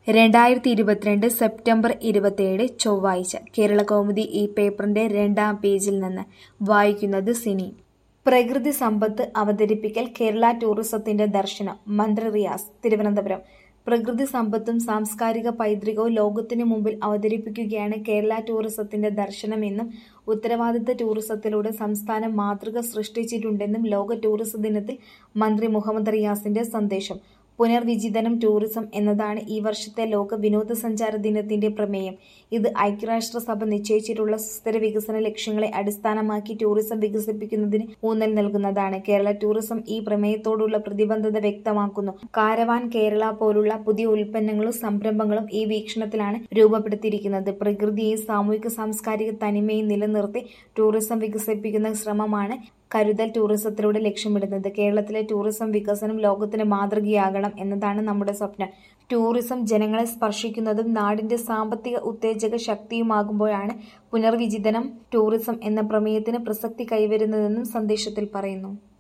രണ്ടായിരത്തി ഇരുപത്തിരണ്ട് സെപ്റ്റംബർ ഇരുപത്തിയേഴ് ചൊവ്വാഴ്ച കേരളകൗമുദി ഈ പേപ്പറിന്റെ രണ്ടാം പേജിൽ നിന്ന് വായിക്കുന്നത് സിനി പ്രകൃതി സമ്പത്ത് അവതരിപ്പിക്കൽ കേരള ടൂറിസത്തിന്റെ ദർശനം മന്ത്രി റിയാസ് തിരുവനന്തപുരം പ്രകൃതി സമ്പത്തും സാംസ്കാരിക പൈതൃകവും ലോകത്തിനു മുമ്പിൽ അവതരിപ്പിക്കുകയാണ് കേരള ടൂറിസത്തിന്റെ ദർശനമെന്നും ഉത്തരവാദിത്ത ടൂറിസത്തിലൂടെ സംസ്ഥാനം മാതൃക സൃഷ്ടിച്ചിട്ടുണ്ടെന്നും ലോക ടൂറിസം ദിനത്തിൽ മന്ത്രി മുഹമ്മദ് റിയാസിന്റെ സന്ദേശം പുനർവിചിന്തനം ടൂറിസം എന്നതാണ് ഈ വർഷത്തെ ലോക വിനോദസഞ്ചാര ദിനത്തിന്റെ പ്രമേയം ഇത് ഐക്യരാഷ്ട്രസഭ നിശ്ചയിച്ചിട്ടുള്ള സുസ്ഥിര വികസന ലക്ഷ്യങ്ങളെ അടിസ്ഥാനമാക്കി ടൂറിസം വികസിപ്പിക്കുന്നതിന് ഊന്നൽ നൽകുന്നതാണ് കേരള ടൂറിസം ഈ പ്രമേയത്തോടുള്ള പ്രതിബദ്ധത വ്യക്തമാക്കുന്നു കാരവാൻ കേരള പോലുള്ള പുതിയ ഉൽപ്പന്നങ്ങളും സംരംഭങ്ങളും ഈ വീക്ഷണത്തിലാണ് രൂപപ്പെടുത്തിയിരിക്കുന്നത് പ്രകൃതിയെയും സാമൂഹിക സാംസ്കാരിക തനിമയും നിലനിർത്തി ടൂറിസം വികസിപ്പിക്കുന്ന ശ്രമമാണ് കരുതൽ ടൂറിസത്തിലൂടെ ലക്ഷ്യമിടുന്നത് കേരളത്തിലെ ടൂറിസം വികസനം ലോകത്തിന് മാതൃകയാകണം എന്നതാണ് നമ്മുടെ സ്വപ്നം ടൂറിസം ജനങ്ങളെ സ്പർശിക്കുന്നതും നാടിന്റെ സാമ്പത്തിക ഉത്തേജക ശക്തിയുമാകുമ്പോഴാണ് പുനർവിചിന്തനം ടൂറിസം എന്ന പ്രമേയത്തിന് പ്രസക്തി കൈവരുന്നതെന്നും സന്ദേശത്തിൽ പറയുന്നു